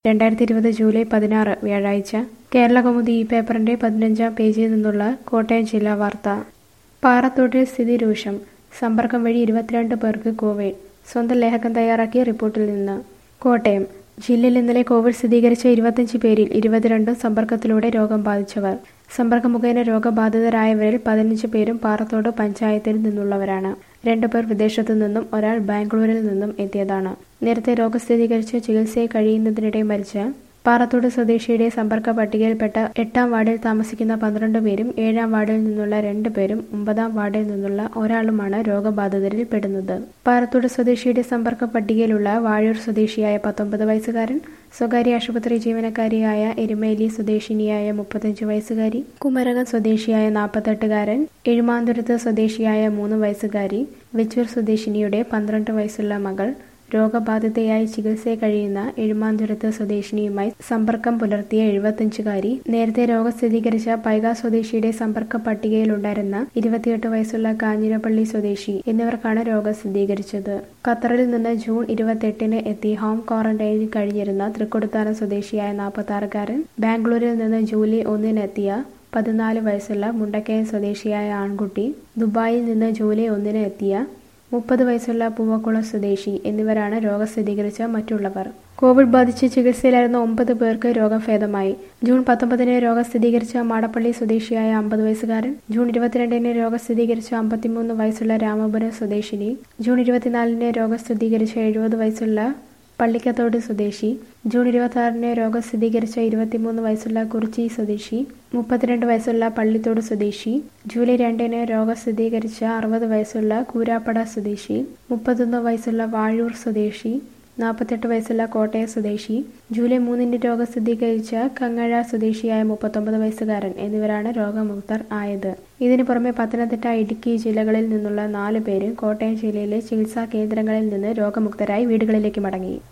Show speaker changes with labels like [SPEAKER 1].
[SPEAKER 1] രണ്ടായിരത്തി ഇരുപത് ജൂലൈ പതിനാറ് വ്യാഴാഴ്ച കേരളകൗമുദി ഈ പേപ്പറിന്റെ പതിനഞ്ചാം പേജിൽ നിന്നുള്ള കോട്ടയം ജില്ലാ വാർത്ത പാറത്തോട്ടിൽ സ്ഥിതി രൂക്ഷം സമ്പർക്കം വഴി ഇരുപത്തിരണ്ട് പേർക്ക് കോവിഡ് സ്വന്തം ലേഖകൻ തയ്യാറാക്കിയ റിപ്പോർട്ടിൽ നിന്ന് കോട്ടയം ജില്ലയിൽ ഇന്നലെ കോവിഡ് സ്ഥിരീകരിച്ച ഇരുപത്തഞ്ച് പേരിൽ ഇരുപത്തിരണ്ടും സമ്പർക്കത്തിലൂടെ രോഗം ബാധിച്ചവർ സമ്പർക്കം മുഖേന രോഗബാധിതരായവരിൽ പതിനഞ്ച് പേരും പാറത്തോട് പഞ്ചായത്തിൽ നിന്നുള്ളവരാണ് രണ്ടുപേർ വിദേശത്തു നിന്നും ഒരാൾ ബാംഗ്ലൂരിൽ നിന്നും എത്തിയതാണ് നേരത്തെ രോഗം സ്ഥിരീകരിച്ച് ചികിത്സയിൽ കഴിയുന്നതിനിടെ മരിച്ച പാറത്തോട് സ്വദേശിയുടെ സമ്പർക്ക പട്ടികയിൽപ്പെട്ട എട്ടാം വാർഡിൽ താമസിക്കുന്ന പന്ത്രണ്ട് പേരും ഏഴാം വാർഡിൽ നിന്നുള്ള രണ്ട് പേരും ഒമ്പതാം വാർഡിൽ നിന്നുള്ള ഒരാളുമാണ് രോഗബാധിതരിൽ പെടുന്നത് പാറത്തോട് സ്വദേശിയുടെ സമ്പർക്ക പട്ടികയിലുള്ള വാഴൂർ സ്വദേശിയായ പത്തൊമ്പത് വയസ്സുകാരൻ സ്വകാര്യ ആശുപത്രി ജീവനക്കാരിയായ എരുമേലി സ്വദേശിനിയായ മുപ്പത്തഞ്ച് വയസ്സുകാരി കുമരകം സ്വദേശിയായ നാൽപ്പത്തെട്ടുകാരൻ എഴുമാന്തുരത്ത് സ്വദേശിയായ മൂന്ന് വയസ്സുകാരി വെച്ചൂർ സ്വദേശിനിയുടെ പന്ത്രണ്ട് വയസ്സുള്ള മകൾ രോഗബാധിതയായി ചികിത്സയിൽ കഴിയുന്ന എഴുമാന്തുരത്ത് സ്വദേശിനിയുമായി സമ്പർക്കം പുലർത്തിയ എഴുപത്തഞ്ചുകാരി നേരത്തെ രോഗം സ്ഥിരീകരിച്ച പൈക സ്വദേശിയുടെ സമ്പർക്ക പട്ടികയിലുണ്ടായിരുന്ന ഇരുപത്തിയെട്ട് വയസ്സുള്ള കാഞ്ഞിരപ്പള്ളി സ്വദേശി എന്നിവർക്കാണ് രോഗം സ്ഥിരീകരിച്ചത് ഖത്തറിൽ നിന്ന് ജൂൺ ഇരുപത്തെട്ടിന് എത്തി ഹോം ക്വാറന്റൈനിൽ കഴിഞ്ഞിരുന്ന തൃക്കൊടുത്താനം സ്വദേശിയായ നാൽപ്പത്താറുകാരൻ ബാംഗ്ലൂരിൽ നിന്ന് ജൂലൈ ഒന്നിനെത്തിയ പതിനാല് വയസ്സുള്ള മുണ്ടക്കയം സ്വദേശിയായ ആൺകുട്ടി ദുബായിൽ നിന്ന് ജൂലൈ ഒന്നിന് എത്തിയ മുപ്പത് വയസ്സുള്ള പൂവക്കുളം സ്വദേശി എന്നിവരാണ് രോഗം സ്ഥിരീകരിച്ച മറ്റുള്ളവർ കോവിഡ് ബാധിച്ച് ചികിത്സയിലായിരുന്ന ഒമ്പത് പേർക്ക് രോഗം ഭേദമായി ജൂൺ പത്തൊമ്പതിന് രോഗം സ്ഥിരീകരിച്ച മാടപ്പള്ളി സ്വദേശിയായ അമ്പത് വയസ്സുകാരൻ ജൂൺ ഇരുപത്തിരണ്ടിന് രോഗം സ്ഥിരീകരിച്ച അമ്പത്തിമൂന്ന് വയസ്സുള്ള രാമപുരം സ്വദേശിനി ജൂൺ ഇരുപത്തിനാലിന് രോഗം സ്ഥിരീകരിച്ച എഴുപത് വയസ്സുള്ള പള്ളിക്കത്തോട് സ്വദേശി ജൂൺ ഇരുപത്തി ആറിന് രോഗം സ്ഥിരീകരിച്ച ഇരുപത്തിമൂന്ന് വയസ്സുള്ള കുറിച്ചി സ്വദേശി മുപ്പത്തിരണ്ട് വയസ്സുള്ള പള്ളിത്തോട് സ്വദേശി ജൂലൈ രണ്ടിന് രോഗം സ്ഥിരീകരിച്ച അറുപത് വയസ്സുള്ള കൂരാപ്പട സ്വദേശി മുപ്പത്തൊന്ന് വയസ്സുള്ള വാഴൂർ സ്വദേശി നാൽപ്പത്തെട്ട് വയസ്സുള്ള കോട്ടയം സ്വദേശി ജൂലൈ മൂന്നിന് രോഗം സ്ഥിരീകരിച്ച കങ്ങഴ സ്വദേശിയായ മുപ്പത്തൊമ്പത് വയസ്സുകാരൻ എന്നിവരാണ് രോഗമുക്തർ ആയത് ഇതിനു പുറമെ പത്തനംതിട്ട ഇടുക്കി ജില്ലകളിൽ നിന്നുള്ള നാല് പേരും കോട്ടയം ജില്ലയിലെ ചികിത്സാ കേന്ദ്രങ്ങളിൽ നിന്ന് രോഗമുക്തരായി വീടുകളിലേക്ക് മടങ്ങി